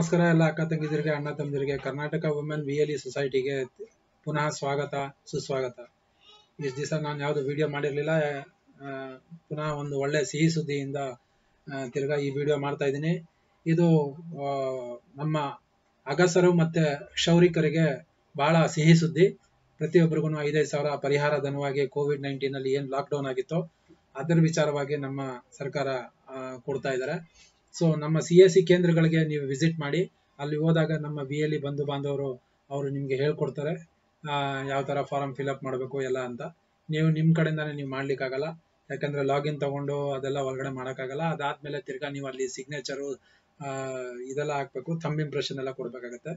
ನಮಸ್ಕಾರ ಎಲ್ಲ ಅಕ್ಕ ತಂಗಿದಿರಿಗೆ ಅಣ್ಣ ತಮ್ಮದಿರಿಗೆ Karnataka women V L E ಸೊಸೈಟಿಗೆ ಪುನಃ ಸ್ವಾಗತ ಸುಸ್ವಾಗತ ಇಷ್ಟು ದಿವಸ ನಾನು ಯಾವುದು ವಿಡಿಯೋ ಮಾಡಿರಲಿಲ್ಲ ಪುನಃ ಒಂದು ಒಳ್ಳೆ ಸಿಹಿ ಸುದ್ದಿಯಿಂದ ಆ, ತಿರ್ಗಾ ಈ ವಿಡಿಯೋ ಮಾಡ್ತಾ ಇದ್ದೀನಿ ಇದು ಆ, ನಮ್ಮ ಅಗಸರು ಮತ್ತೆ ಕ್ಷೌರಿಕರಿಗೆ ಬಹಳ ಸಿಹಿ ಸುದ್ದಿ ಪ್ರತಿಯೊಬ್ಬರಿಗೂ ಐದೈದು ಸಾವಿರ ಪರಿಹಾರ ಧನವಾಗಿ ಕೋವಿಡ್ ನೈನ್ಟೀನ್ ಅಲ್ಲಿ ಏನ್ ಲಾಕ್ ಡೌನ್ ಆಗಿತ್ತೋ ಅದರ ವಿಚಾರವಾಗಿ ನಮ್ಮ ಸರ್ಕಾರ ಆ, ಕೊಡ್ತಾ ಇದ್ದಾರೆ ಸೊ ನಮ್ಮ ಸಿ ಎಸ್ ಸಿ ಕೇಂದ್ರಗಳಿಗೆ ನೀವು ವಿಸಿಟ್ ಮಾಡಿ ಅಲ್ಲಿ ಹೋದಾಗ ನಮ್ಮ ಬಿ ಎಲ್ ಇ ಬಂಧು ಬಾಂಧವರು ಅವರು ನಿಮ್ಗೆ ಹೇಳ್ಕೊಡ್ತಾರೆ ಯಾವ ತರ ಫಾರಂ ಫಿಲ್ಅಪ್ ಮಾಡಬೇಕು ಎಲ್ಲ ಅಂತ ನೀವು ನಿಮ್ ಕಡೆಯಿಂದಾನೆ ನೀವು ಮಾಡ್ಲಿಕ್ಕಾಗಲ್ಲ ಯಾಕಂದ್ರೆ ಲಾಗಿನ್ ತಗೊಂಡು ಅದೆಲ್ಲ ಒಳಗಡೆ ಮಾಡೋಕ್ಕಾಗಲ್ಲ ಅದಾದ್ಮೇಲೆ ತಿರ್ಗಾ ನೀವು ಅಲ್ಲಿ ಸಿಗ್ನೇಚರು ಇದೆಲ್ಲ ಹಾಕ್ಬೇಕು ಥಂಬ್ ಇಂಪ್ರೆಷನ್ ಎಲ್ಲ ಕೊಡ್ಬೇಕಾಗತ್ತೆ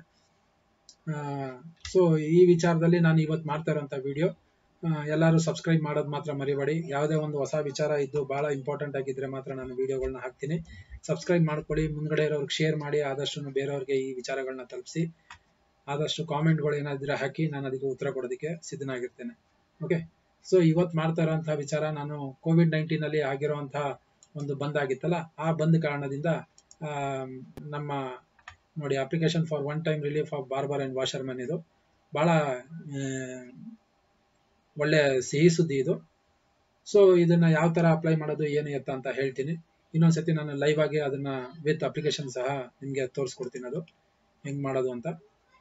ಸೊ ಈ ವಿಚಾರದಲ್ಲಿ ನಾನು ಇವತ್ತು ಮಾಡ್ತಾ ಇರೋಂಥ ವಿಡಿಯೋ ಎಲ್ಲರೂ ಸಬ್ಸ್ಕ್ರೈಬ್ ಮಾಡೋದು ಮಾತ್ರ ಮರಿಬೇಡಿ ಯಾವುದೇ ಒಂದು ಹೊಸ ವಿಚಾರ ಇದ್ದು ಬಹಳ ಇಂಪಾರ್ಟೆಂಟ್ ಆಗಿದ್ರೆ ಮಾತ್ರ ನಾನು ವಿಡಿಯೋಗಳನ್ನ ಹಾಕ್ತೀನಿ ಸಬ್ಸ್ಕ್ರೈಬ್ ಮಾಡ್ಕೊಳ್ಳಿ ಮುಂದ್ಗಡೆ ಇರೋರ್ಗೆ ಶೇರ್ ಮಾಡಿ ಆದಷ್ಟು ಬೇರೆಯವ್ರಿಗೆ ಈ ವಿಚಾರಗಳನ್ನ ತಲುಪಿಸಿ ಆದಷ್ಟು ಕಾಮೆಂಟ್ಗಳು ಏನಾದ್ರೆ ಹಾಕಿ ನಾನು ಅದಕ್ಕೆ ಉತ್ತರ ಕೊಡೋದಕ್ಕೆ ಸಿದ್ಧನಾಗಿರ್ತೇನೆ ಓಕೆ ಸೊ ಇವತ್ತು ಮಾಡ್ತಾ ಇರೋಂತಹ ವಿಚಾರ ನಾನು ಕೋವಿಡ್ ನೈನ್ಟೀನ್ ಅಲ್ಲಿ ಆಗಿರುವಂತಹ ಒಂದು ಬಂದ್ ಆಗಿತ್ತಲ್ಲ ಆ ಬಂದ್ ಕಾರಣದಿಂದ ಆ, ನಮ್ಮ ನೋಡಿ application for one time relief of barber and washerman ಇದು ಬಹಳ ಆ, ಒಳ್ಳೆ ಸಿಹಿ ಸುದ್ದಿ ಇದು ಸೊ ಇದನ್ನ ಯಾವ ತರ ಅಪ್ಲೈ ಮಾಡೋದು ಏನು ಎತ್ತ ಅಂತ ಹೇಳ್ತೀನಿ ಇನ್ನೊಂದ್ಸತಿ ನಾನು ಲೈವ್ ಆಗಿ ಅದನ್ನ ವಿತ್ ಅಪ್ಲಿಕೇಶನ್ ಸಹ ನಿಮ್ಗೆ ತೋರಿಸ್ಕೊಡ್ತೀನಿ ಅದು ಹೆಂಗ್ ಮಾಡೋದು ಅಂತ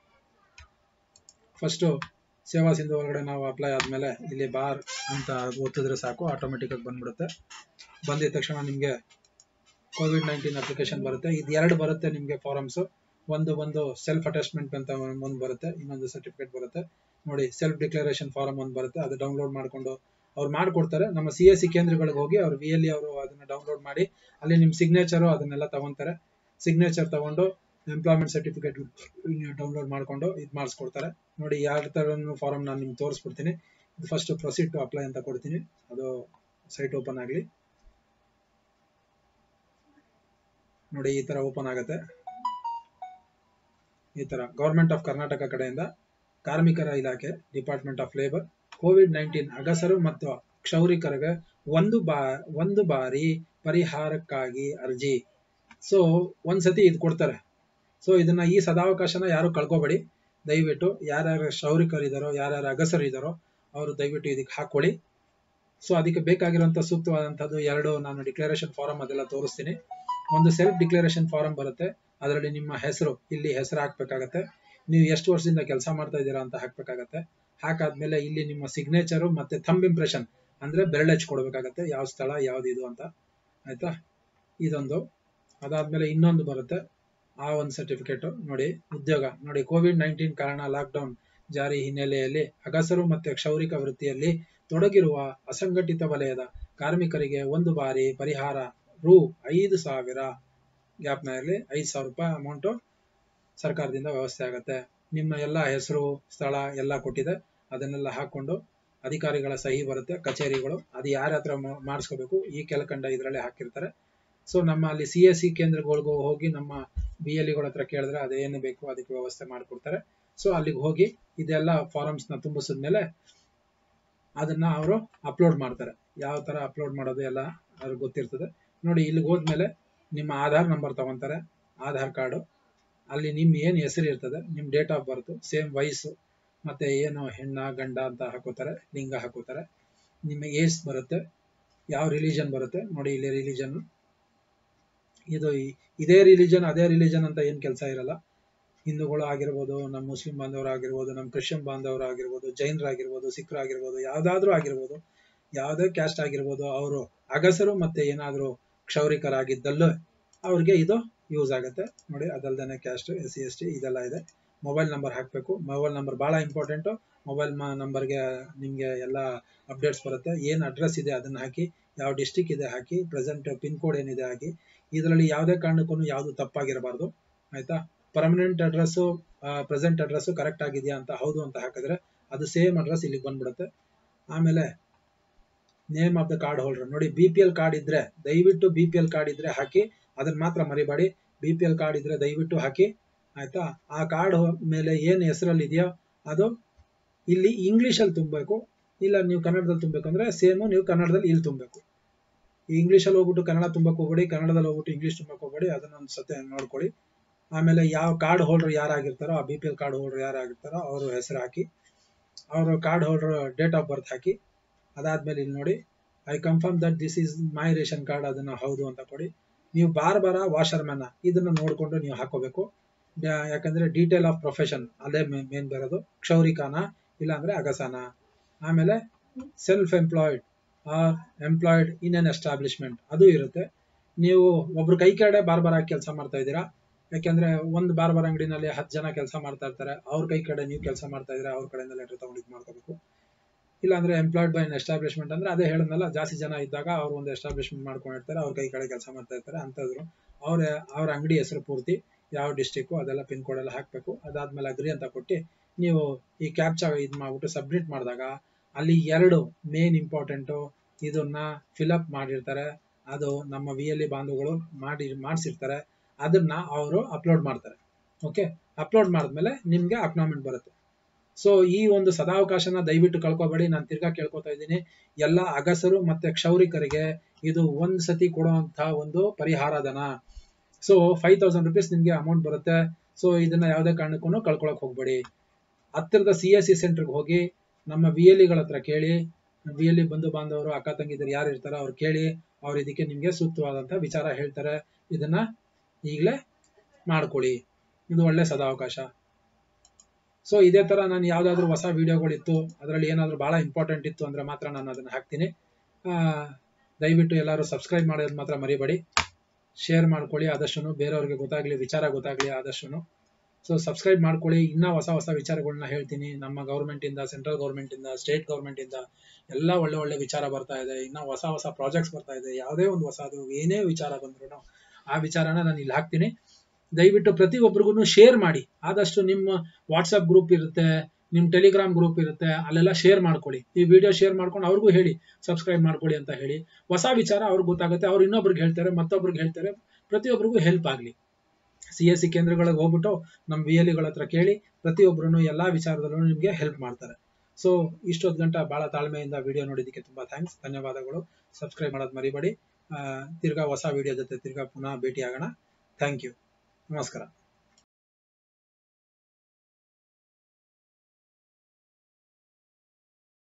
ಫಸ್ಟ್ ಸೇವಾ ಸಿಂಧು ಒಳಗಡೆ ನಾವು ಅಪ್ಲೈ ಆದ್ಮೇಲೆ ಇಲ್ಲಿ ಬಾರ್ ಅಂತ ಒತ್ತಿದ್ರೆ ಸಾಕು ಆಟೋಮೆಟಿಕ್ ಆಗಿ ಬಂದ್ಬಿಡುತ್ತೆ ಬಂದಿದ ತಕ್ಷಣ ನಿಮ್ಗೆ ಕೋವಿಡ್ ನೈನ್ಟೀನ್ ಅಪ್ಲಿಕೇಶನ್ ಬರುತ್ತೆ ಇದು ಎರಡು ಬರುತ್ತೆ ನಿಮ್ಗೆ ಫಾರಮ್ಸ್ ಒಂದು ಬಂದು ಸೆಲ್ಫ್ ಅಟ್ಯಾಚ್ಮೆಂಟ್ ಅಂತ ಒಂದು ಬರುತ್ತೆ ಇನ್ನೊಂದು ಸರ್ಟಿಫಿಕೇಟ್ ಬರುತ್ತೆ ನೋಡಿ ಸೆಲ್ಫ್ ಡಿಕ್ಲರೇಷನ್ ಫಾರಮ್ ಒಂದು ಬರುತ್ತೆ ಅದು ಡೌನ್ಲೋಡ್ ಮಾಡ್ಕೊಂಡು ಅವ್ರು ಮಾಡ್ಕೊಡ್ತಾರೆ ನಮ್ಮ ಸಿ ಎಸ್ ಸಿ ಕೇಂದ್ರಗಳಿಗೆ ಹೋಗಿ ಅವ್ರು ವಿ ಎಲ್ ಅವರು ಅದನ್ನ ಡೌನ್ಲೋಡ್ ಮಾಡಿ ಅಲ್ಲಿ ನಿಮ್ ಸಿಗ್ನೇಚರು ಅದನ್ನೆಲ್ಲ ತಗೊಂತಾರೆ ಸಿಗ್ನೇಚರ್ ತಗೊಂಡು ಎಂಪ್ಲಾಯ್ಮೆಂಟ್ ಸರ್ಟಿಫಿಕೇಟ್ ಡೌನ್ಲೋಡ್ ಮಾಡ್ಕೊಂಡು ಇದು ಮಾಡಿಸ್ಕೊಡ್ತಾರೆ ನೋಡಿ ಯಾವ ತರ ಫಾರಮ್ ನಾನು ನಿಮ್ಗೆ ತೋರಿಸ್ಬಿಡ್ತೀನಿ ಇದು ಫಸ್ಟ್ ಪ್ರೊಸೀಡ್ ಟು ಅಪ್ಲೈ ಅಂತ ಕೊಡ್ತೀನಿ ಅದು ಸೈಟ್ ಓಪನ್ ಆಗಲಿ ನೋಡಿ ಈ ತರ ಓಪನ್ ಆಗುತ್ತೆ ಈ ತರ ಗವರ್ಮೆಂಟ್ ಆಫ್ ಕರ್ನಾಟಕ ಕಡೆಯಿಂದ ಕಾರ್ಮಿಕರ ಇಲಾಖೆ department of labour COVID nineteen ಅಗಸರು ಮತ್ತು ಕ್ಷೌರಿಕರಿಗೆ ಒಂದು ಬಾ ಒಂದು ಬಾರಿ ಪರಿಹಾರಕ್ಕಾಗಿ ಅರ್ಜಿ ಸೊ ಒಂದ್ಸತಿ ಇದು ಕೊಡ್ತಾರೆ ಸೊ ಇದನ್ನ ಈ ಸದಾವಕಾಶನ ಯಾರು ಕಳ್ಕೊಬೇಡಿ ದಯವಿಟ್ಟು ಯಾರ್ಯಾರು ಕ್ಷೌರಿಕರಿದಾರೋ ಯಾರ್ಯಾರು ಅಗಸರು ಇದಾರೋ ಅವರು ದಯವಿಟ್ಟು ಇದಕ್ಕೆ ಹಾಕೊಳ್ಳಿ ಸೊ ಅದಕ್ಕೆ ಬೇಕಾಗಿರುವಂತ ಸೂಕ್ತವಾದಂತದ್ದು ಎರಡು ನಾನು ಡಿಕ್ಲರೇಷನ್ ಫಾರಂ ಅದೆಲ್ಲ ತೋರಿಸ್ತೀನಿ ಒಂದು ಸೆಲ್ಫ್ ಡಿಕ್ಲರೇಷನ್ ಫಾರಂ ಬರುತ್ತೆ ಅದರಲ್ಲಿ ನಿಮ್ಮ ಹೆಸರು ಇಲ್ಲಿ ಹೆಸರು ಹಾಕ್ಬೇಕಾಗತ್ತೆ ನೀವು ಎಷ್ಟು ವರ್ಷದಿಂದ ಕೆಲಸ ಮಾಡ್ತಾ ಇದ್ದೀರಾ ಅಂತ ಹಾಕ್ಬೇಕಾಗತ್ತೆ ಹಾಕಾದ್ಮೇಲೆ ಇಲ್ಲಿ ನಿಮ್ಮ ಸಿಗ್ನೇಚರು ಮತ್ತೆ ಥಂಬ್ ಇಂಪ್ರೆಷನ್ ಅಂದ್ರೆ ಬೆರಳೆಚ್ ಕೊಡ್ಬೇಕಾಗತ್ತೆ ಯಾವ ಸ್ಥಳ ಯಾವ್ದು ಇದು ಅಂತ ಆಯ್ತಾ ಇದೊಂದು ಅದಾದ್ಮೇಲೆ ಇನ್ನೊಂದು ಬರುತ್ತೆ ಆ ಒಂದು ಸರ್ಟಿಫಿಕೇಟ್ ನೋಡಿ ಉದ್ಯೋಗ ನೋಡಿ ಕೋವಿಡ್ ನೈನ್ಟೀನ್ ಕಾರಣ ಲಾಕ್ಡೌನ್ ಜಾರಿ ಹಿನ್ನೆಲೆಯಲ್ಲಿ ಅಗಸರು ಮತ್ತೆ ಕ್ಷೌರಿಕ ವೃತ್ತಿಯಲ್ಲಿ ತೊಡಗಿರುವ ಅಸಂಘಟಿತ ವಲಯದ ಕಾರ್ಮಿಕರಿಗೆ ಒಂದು ಬಾರಿ ಪರಿಹಾರ ರು ಐದು ಸಾವಿರ ಗ್ಯಾಪ್ನ ಇರಲಿ ಐದು ಸಾವಿರ ರೂಪಾಯಿ ಅಮೌಂಟು ಸರ್ಕಾರದಿಂದ ವ್ಯವಸ್ಥೆ ಆಗುತ್ತೆ ನಿಮ್ಮ ಎಲ್ಲ ಹೆಸರು ಸ್ಥಳ ಎಲ್ಲ ಕೊಟ್ಟಿದೆ ಅದನ್ನೆಲ್ಲ ಹಾಕೊಂಡು ಅಧಿಕಾರಿಗಳ ಸಹಿ ಬರುತ್ತೆ ಕಚೇರಿಗಳು ಅದು ಯಾರ ಹತ್ರ ಮಾಡಿಸ್ಕೋಬೇಕು ಈ ಕೆಳಕಂಡ ಇದರಲ್ಲೇ ಹಾಕಿರ್ತಾರೆ ಸೊ ನಮ್ಮ ಅಲ್ಲಿ ಸಿ ಎಸ್ ಸಿ ಕೇಂದ್ರಗಳಿಗೂ ಹೋಗಿ ನಮ್ಮ ಬಿ ಎಲ್ ಇಗಳ ಹತ್ರ ಕೇಳಿದ್ರೆ ಅದೇನು ಬೇಕು ಅದಕ್ಕೆ ವ್ಯವಸ್ಥೆ ಮಾಡಿಕೊಡ್ತಾರೆ ಸೊ ಅಲ್ಲಿಗೆ ಹೋಗಿ ಇದೆಲ್ಲ ಫಾರಮ್ಸ್ ನ ತುಂಬಿಸಿದ್ಮೇಲೆ ಅದನ್ನ ಅವರು ಅಪ್ಲೋಡ್ ಮಾಡ್ತಾರೆ ಯಾವ ತರ ಅಪ್ಲೋಡ್ ಮಾಡೋದು ಎಲ್ಲ ಅವ್ರಿಗೆ ಗೊತ್ತಿರ್ತದೆ ನೋಡಿ ಇಲ್ಲಿಗೆ ಹೋದ್ಮೇಲೆ ನಿಮ್ಮ ಆಧಾರ್ ನಂಬರ್ ತಗೊಂತಾರೆ ಆಧಾರ್ ಕಾರ್ಡು ಅಲ್ಲಿ ನಿಮ್ ಏನ್ ಹೆಸರು ಇರ್ತದೆ ನಿಮ್ ಡೇಟ್ ಆಫ್ ಬರ್ತ್ ಸೇಮ್ ವಯಸ್ಸು ಮತ್ತೆ ಏನು ಹೆಣ್ಣ ಗಂಡ ಅಂತ ಹಾಕೋತಾರೆ ಲಿಂಗ ಹಾಕೋತಾರೆ ನಿಮ್ಮ ಏಜ್ ಬರುತ್ತೆ ಯಾವ ರಿಲಿಜನ್ ಬರುತ್ತೆ ನೋಡಿ ಇಲ್ಲಿ ರಿಲಿಜನ್ ಇದು ಈ- ಇದೇ ರಿಲಿಜನ್ ಅದೇ ರಿಲಿಜನ್ ಅಂತ ಏನ್ ಕೆಲಸ ಇರಲ್ಲ ಹಿಂದೂಗಳು ಆಗಿರ್ಬೋದು ನಮ್ಮ ಮುಸ್ಲಿಂ ಬಾಂಧವರು ಆಗಿರ್ಬೋದು ನಮ್ಮ ಕ್ರಿಶ್ಚಿಯನ್ ಬಾಂಧವರು ಆಗಿರ್ಬೋದು ಜೈನರಾಗಿರ್ಬೋದು ಸಿಖ್ರಾಗಿರ್ಬೋದು ಯಾವ್ದಾದ್ರೂ ಆಗಿರ್ಬೋದು ಯಾವುದೇ ಕ್ಯಾಸ್ಟ್ ಆಗಿರ್ಬೋದು ಅವರು ಅಗಸರು ಮತ್ತೆ ಏನಾದ್ರು ಕ್ಷೌರಿಕರಾಗಿದ್ದಲ್ಲೂ ಅವ್ರಿಗೆ ಇದು ಯೂಸ್ ಆಗುತ್ತೆ ನೋಡಿ ಅದಲ್ದೇನೆ caste S C S T ಇದೆಲ್ಲ ಇದೆ ಮೊಬೈಲ್ ನಂಬರ್ ಹಾಕಬೇಕು ಮೊಬೈಲ್ ನಂಬರ್ ಬಹಳ ಇಂಪಾರ್ಟೆಂಟು ಮೊಬೈಲ್ ನಂಬರ್ಗೆ ನಿಮಗೆ ಎಲ್ಲ ಅಪ್ಡೇಟ್ಸ್ ಬರುತ್ತೆ ಏನು ಅಡ್ರೆಸ್ ಇದೆ ಅದನ್ನ ಹಾಕಿ ಯಾವ ಡಿಸ್ಟಿಕ್ ಇದೆ ಹಾಕಿ ಪ್ರೆಸೆಂಟ್ ಪಿನ್ ಕೋಡ್ ಏನಿದೆ ಹಾಕಿ ಇದರಲ್ಲಿ ಯಾವುದೇ ಕಾರಣಕ್ಕೂ ಯಾವುದು ತಪ್ಪಾಗಿರಬಾರ್ದು ಆಯ್ತಾ permanent address present address correct ಆಗಿದೆಯಾ ಅಂತ ಹೌದು ಅಂತ ಹಾಕಿದ್ರೆ ಅದು ಸೇಮ್ ಅಡ್ರೆಸ್ ಇಲ್ಲಿಗೆ ಬಂದ್ಬಿಡುತ್ತೆ ಆಮೇಲೆ name of the card holder ನೋಡಿ ಬಿ ಪಿ ಎಲ್ ಕಾರ್ಡ್ ಇದ್ರೆ ದಯವಿಟ್ಟು ಬಿ ಪಿ ಎಲ್ ಕಾರ್ಡ್ ಇದ್ರೆ ಹಾಕಿ ಅದನ್ನ ಮಾತ್ರ ಮರಿಬೇಡಿ ಬಿ ಪಿ ಎಲ್ ಕಾರ್ಡ್ ಇದ್ರೆ ದಯವಿಟ್ಟು ಹಾಕಿ ಆಯ್ತಾ ಆ ಕಾರ್ಡ್ ಮೇಲೆ ಏನು ಹೆಸರಲ್ಲಿ ಇದೆಯೋ ಅದು ಇಲ್ಲಿ ಇಂಗ್ಲಿಷ್ ಅಲ್ಲಿ ತುಂಬಬೇಕು ಇಲ್ಲ ನೀವು ಕನ್ನಡದಲ್ಲಿ ತುಂಬಬೇಕು ಅಂದ್ರೆ ಸೇಮ್ ನೀವು ಕನ್ನಡದಲ್ಲಿ ಇಲ್ಲಿ ತುಂಬಬೇಕು ಇಂಗ್ಲಿಷ್ ಅಲ್ಲಿ ಹೋಗ್ಬಿಟ್ಟು ಕನ್ನಡ ತುಂಬಕ್ ಹೋಗ್ಬೇಡಿ ಕನ್ನಡದಲ್ಲಿ ಹೋಗ್ಬಿಟ್ಟು ಇಂಗ್ಲಿಷ್ ತುಂಬಕ್ ಹೋಗ್ಬೇಡಿ ಅದನ್ನ ಒಂದು ಸತಿ ನೋಡ್ಕೊಳ್ಳಿ ಆಮೇಲೆ ಯಾವ ಕಾರ್ಡ್ ಹೋಲ್ಡರ್ ಯಾರಾಗಿರ್ತಾರೋ ಆ B P L card holder ಯಾರಾಗಿರ್ತಾರೋ ಅವ್ರ ಹೆಸರು ಹಾಕಿ ಅವರು card holder date of birth ಹಾಕಿ ಅದಾದ್ಮೇಲೆ ಇಲ್ಲಿ ನೋಡಿ I confirm that this is my ration card ಅದನ್ನ ಹೌದು ಅಂತ ಕೊಡಿ ನೀವು ಬಾರ್ ಬಾರ ವಾಷರ್ಮ್ಯಾನ್ ಇದನ್ನ ನೋಡ್ಕೊಂಡು ನೀವು ಹಾಕೋಬೇಕು ಡ- ಯಾಕಂದ್ರೆ ಡೀಟೇಲ್ ಆಫ್ ಪ್ರೊಫೆಷನ್ ಅದೇ ಮೇನ್ ಬರೋದು ಕ್ಷೌರಿಕಾನ ಇಲ್ಲಾಂದ್ರೆ ಅಗಸಾನ ಆಮೇಲೆ self employed or employed in an establishment ಅದು ಇರುತ್ತೆ ನೀವು ಒಬ್ರು ಕೈ ಕೆಳಗಡೆ ಬಾರ್ ಬಾರ್ ಹಾಕಿ ಕೆಲಸ ಮಾಡ್ತಾ ಇದ್ದೀರಾ ಯಾಕೆಂದ್ರೆ ಒಂದು ಬಾರ್ ಬಾರ್ ಅಂಗಡಿನಲ್ಲಿ ಹತ್ತು ಜನ ಕೆಲಸ ಮಾಡ್ತಾ ಇರ್ತಾರೆ ಅವ್ರ ಕೈ ಕಡೆ ನೀವು ಕೆಲಸ ಮಾಡ್ತಾ ಇದ್ರೆ ಅವ್ರ ಕಡೆಯಿಂದ ಲೆಟರ್ ತಗೊಂಡು ಇದು ಮಾಡ್ಕೋಬೇಕು ಇಲ್ಲಾಂದ್ರೆ ಎಂಪ್ಲಾಯ್ಡ್ ಬೈ ಎಸ್ಟಾಬ್ಲಿಷ್ಮೆಂಟ್ ಅಂದ್ರೆ ಅದೇ ಹೇಳಿದ್ನಲ್ಲ ಜಾಸ್ತಿ ಜನ ಇದ್ದಾಗ ಅವ್ರು ಒಂದು ಎಸ್ಟಾಬ್ಲಿಷ್ಮೆಂಟ್ ಮಾಡ್ಕೊಂಡಿರ್ತಾರೆ ಅವ್ರ ಕೈ ಕಡೆ ಕೆಲಸ ಮಾಡ್ತಾ ಇರ್ತಾರೆ ಅಂತಂದ್ರು ಅವ್ರ ಅವ್ರ ಅಂಗಡಿ ಹೆಸರು ಪೂರ್ತಿ ಯಾವ ಡಿಸ್ಟಿಕ್ ಅದೆಲ್ಲ ಪಿನ್ ಕೋಡ್ ಎಲ್ಲ ಹಾಕ್ಬೇಕು ಅದಾದ್ಮೇಲೆ ಅಗ್ರಿ ಅಂತ ಕೊಟ್ಟು ನೀವು ಈ ಕ್ಯಾಪ್ಚಾ ಇದ್ ಮಾಡ್ಬಿಟ್ಟು ಸಬ್ಮಿಟ್ ಮಾಡಿದಾಗ ಅಲ್ಲಿ ಎರಡು ಮೇನ್ ಇಂಪಾರ್ಟೆಂಟು ಇದನ್ನ ಫಿಲಪ್ ಮಾಡಿರ್ತಾರೆ ಅದು ನಮ್ಮ ವಿ ಎಲ್ ಇ ಬಾಂಧುಗಳು ಮಾಡಿ ಮಾಡಿಸಿರ್ತಾರೆ ಅದನ್ನ ಅವರು ಅಪ್ಲೋಡ್ ಮಾಡ್ತಾರೆ ಓಕೆ ಅಪ್ಲೋಡ್ ಮಾಡಿದ್ಮೇಲೆ ನಿಮ್ಗೆ ಅಕ್ನಾಮೆಂಟ್ ಬರುತ್ತೆ ಸೊ ಈ ಒಂದು ಸದಾವಕಾಶನ ದಯವಿಟ್ಟು ಕಳ್ಕೊಬೇಡಿ ನಾನು ತಿರ್ಗಾ ಕೇಳ್ಕೊತಾ ಇದ್ದೀನಿ ಎಲ್ಲ ಅಗಸರು ಮತ್ತೆ ಕ್ಷೌರಿಕರಿಗೆ ಇದು ಒಂದ್ ಸತಿ ಕೊಡುವಂತ ಒಂದು ಪರಿಹಾರ ಧನ ಸೊ ಫೈವ್ ತೌಸಂಡ್ ರುಪೀಸ್ ನಿಮ್ಗೆ ಅಮೌಂಟ್ ಬರುತ್ತೆ ಸೊ ಇದನ್ನ ಯಾವುದೇ ಕಾರಣಕ್ಕೂ ಕಳ್ಕೊಳಕ್ ಹೋಗ್ಬೇಡಿ ಹತ್ತಿರದ ಸಿ ಎಸ್ ಸಿ ಸೆಂಟರ್ಗೆ ಹೋಗಿ ನಮ್ಮ ವಿ ಎಲ್ ಇಗಳ ಹತ್ರ ಕೇಳಿ ವಿ ಎಲ್ ಇ ಬಂಧು ಬಾಂಧವರು ಅಕ್ಕ ತಂಗಿದ್ರು ಯಾರು ಇರ್ತಾರೋ ಅವ್ರು ಕೇಳಿ ಅವ್ರು ಇದಕ್ಕೆ ನಿಮ್ಗೆ ಸೂಕ್ತವಾದಂತ ವಿಚಾರ ಹೇಳ್ತಾರೆ ಇದನ್ನ ಈಗಲೇ ಮಾಡ್ಕೊಳ್ಳಿ ಇದು ಒಳ್ಳೆ ಸದಾವಕಾಶ ಸೊ ಇದೇ ತರ ನಾನು ಯಾವ್ದಾದ್ರು ಹೊಸ ವಿಡಿಯೋಗಳಿತ್ತು ಅದರಲ್ಲಿ ಏನಾದ್ರು ಬಹಳ ಇಂಪಾರ್ಟೆಂಟ್ ಇತ್ತು ಅಂದ್ರೆ ಮಾತ್ರ ನಾನು ಅದನ್ನ ಹಾಕ್ತೀನಿ ಆ, ದಯವಿಟ್ಟು ಎಲ್ಲರೂ ಸಬ್ಸ್ಕ್ರೈಬ್ ಮಾಡೋದು ಮಾತ್ರ ಮರಿಬೇಡಿ ಶೇರ್ ಮಾಡ್ಕೊಳ್ಳಿ ಆದಷ್ಟು ಬೇರೆಯವ್ರಿಗೆ ಗೊತ್ತಾಗ್ಲಿ ವಿಚಾರ ಗೊತ್ತಾಗ್ಲಿ ಆದಷ್ಟು ಸೊ ಸಬ್ಸ್ಕ್ರೈಬ್ ಮಾಡ್ಕೊಳ್ಳಿ ಇನ್ನ ಹೊಸ ಹೊಸ ವಿಚಾರಗಳನ್ನ ಹೇಳ್ತೀನಿ ನಮ್ಮ ಗೌರ್ಮೆಂಟ್ ಇಂದ ಸೆಂಟ್ರಲ್ ಗೌರ್ಮೆಂಟ್ ಇಂದ ಸ್ಟೇಟ್ ಗೌರ್ಮೆಂಟ್ ಇಂದ ಎಲ್ಲ ಒಳ್ಳೆ ಒಳ್ಳೆ ವಿಚಾರ ಬರ್ತಾ ಇದೆ ಇನ್ನ ಹೊಸ ಹೊಸ ಪ್ರಾಜೆಕ್ಟ್ಸ್ ಬರ್ತಾ ಇದೆ ಯಾವುದೇ ಒಂದು ಹೊಸದು ಏನೇ ವಿಚಾರ ಬಂದ್ರು ಆ ವಿಚಾರನ ನಾನು ಇಲ್ಲಿ ಹಾಕ್ತೀನಿ ದಯವಿಟ್ಟು ಪ್ರತಿಯೊಬ್ಬರಿಗೂ ಶೇರ್ ಮಾಡಿ ಆದಷ್ಟು ನಿಮ್ಮ ವಾಟ್ಸಪ್ ಗ್ರೂಪ್ ಇರುತ್ತೆ ನಿಮ್ ಟೆಲಿಗ್ರಾಮ್ ಗ್ರೂಪ್ ಇರುತ್ತೆ ಅಲ್ಲೆಲ್ಲ ಶೇರ್ ಮಾಡ್ಕೊಳ್ಳಿ ಈ ವಿಡಿಯೋ ಶೇರ್ ಮಾಡ್ಕೊಂಡು ಅವ್ರಿಗೂ ಹೇಳಿ ಸಬ್ಸ್ಕ್ರೈಬ್ ಮಾಡ್ಕೊಳ್ಳಿ ಅಂತ ಹೇಳಿ ಹೊಸ ವಿಚಾರ ಅವ್ರಿಗೆ ಗೊತ್ತಾಗುತ್ತೆ ಅವ್ರು ಇನ್ನೊಬ್ರಿಗೆ ಹೇಳ್ತಾರೆ ಮತ್ತೊಬ್ರಿಗೆ ಹೇಳ್ತಾರೆ ಪ್ರತಿಯೊಬ್ಬರಿಗೂ ಹೆಲ್ಪ್ ಆಗಲಿ ಸಿ ಎಸ್ ಸಿ ಕೇಂದ್ರಗಳಿಗೆ ಹೋಗ್ಬಿಟ್ಟು ನಮ್ಮ ವಿ ಎಲ್ ಹತ್ರ ಕೇಳಿ ಪ್ರತಿಯೊಬ್ಬರು ಎಲ್ಲಾ ವಿಚಾರದಲ್ಲೂ ನಿಮಗೆ ಹೆಲ್ಪ್ ಮಾಡ್ತಾರೆ ಸೊ ಇಷ್ಟೊತ್ತು ಗಂಟ ಬಹಳ ತಾಳ್ಮೆಯಿಂದ ವಿಡಿಯೋ ನೋಡಿದ್ದಕ್ಕೆ ತುಂಬಾ ಥ್ಯಾಂಕ್ಸ್ ಧನ್ಯವಾದಗಳು ಸಬ್ಸ್ಕ್ರೈಬ್ ಮಾಡೋದು ಮರಿಬೇಡಿ ಆ, ತಿರ್ಗಾ ಹೊಸ ವಿಡಿಯೋ ಜೊತೆ ತಿರ್ಗಾ ಪುನಃ ಭೇಟಿ ಆಗೋಣ ಥ್ಯಾಂಕ್ ಯು ನಮಸ್ಕಾರ